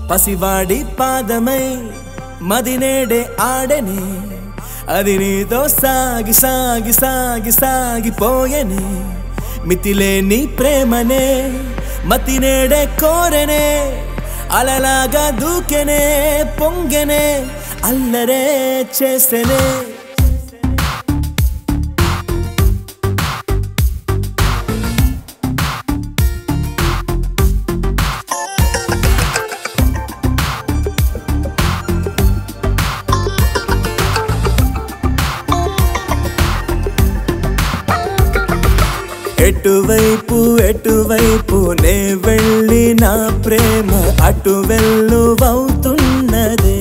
పసివాడి పాదమై మదినేడే ఆడనే అది నీతో సాగి సాగి సాగి సాగిపోయనే మితిలేని ప్రేమనే మతినేడే కోరనే అలలాగా దూకెనే పొంగెనే అల్లరే చేసెనే ఎటువైపు ఎటువైపు నే వెళ్ళి నా ప్రేమ అటు వెల్లువవుతున్నదే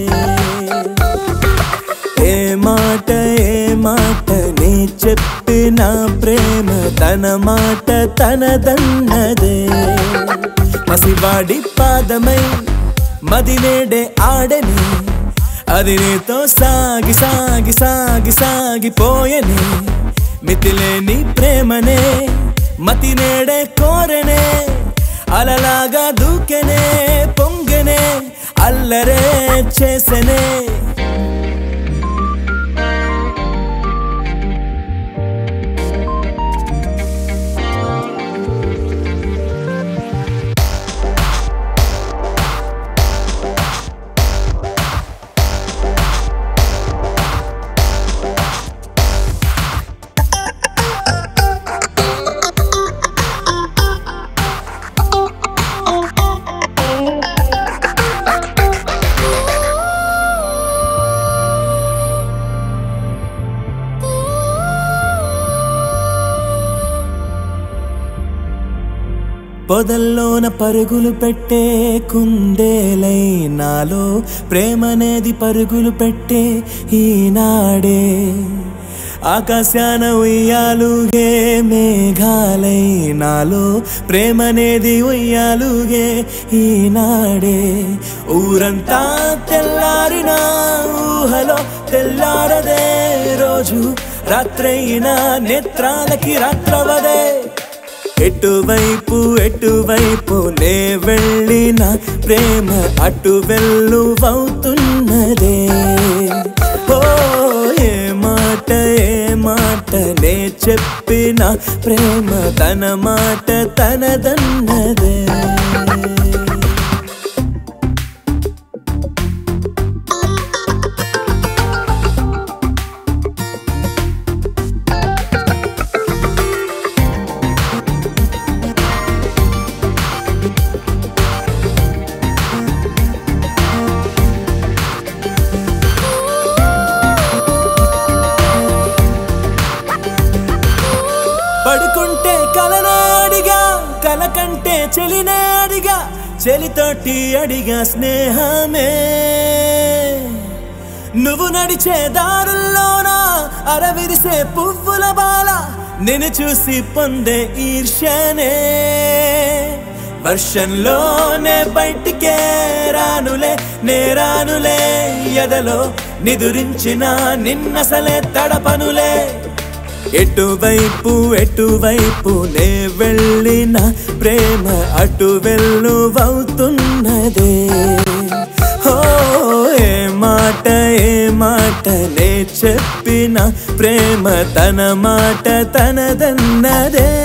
ఏ మాట ఏ మాట నీ చెప్పిన ప్రేమ తన మాట తనదన్నదే పసివాడి పాదమై మదినేడే ఆడనే అది నీతో సాగి సాగి సాగి సాగిపోయనే మితిలేని ప్రేమనే మతినేడే కోరనే అలలాగా దూకెనే పొంగెనే అల్లరే చేసెనే పొదల్లోన పరుగులు పెట్టే కుందేలై నాలో ప్రేమనేది పరుగులు పెట్టే ఈనాడే ఆకాశాన ఉయ్యాలుగే మేఘాలై నాలో ప్రేమనేది ఉయ్యాలుగే ఈనాడే ఊరంతా తెల్లారిన ఊహలో తెల్లారదే రోజు రాత్రైనా నేత్రాలకి రాత్రవదే ఎటువైపు ఎటువైపు నే వెళ్ళిన ప్రేమ అటు వెల్లువవుతున్నదే ఓ ఏ మాట ఏ మాట నే చెప్పిన ప్రేమ తన మాట తనదన్నదే పడుకుంటే కలనాడిగా కల కంటే చెలినాడిగా చెలితోటి అడిగా స్నేహమే నువ్వు నడిచే దారుల్లోనా అరవిరిసే పువ్వుల బాల నిన్ను చూసి పొందే ఈర్ష్యనే వర్షంలోనే బయటికే రానులే నేరానులే ఎదలో నిదురించిన నిన్నసలే తడపనులే ఎటువైపు ఎటువైపు నే వెళ్ళిన ప్రేమ అటు వెల్లువవుతున్నదే ఓ ఏ మాట ఏ మాట నే చెప్పిన ప్రేమ తన మాట తనదన్నదే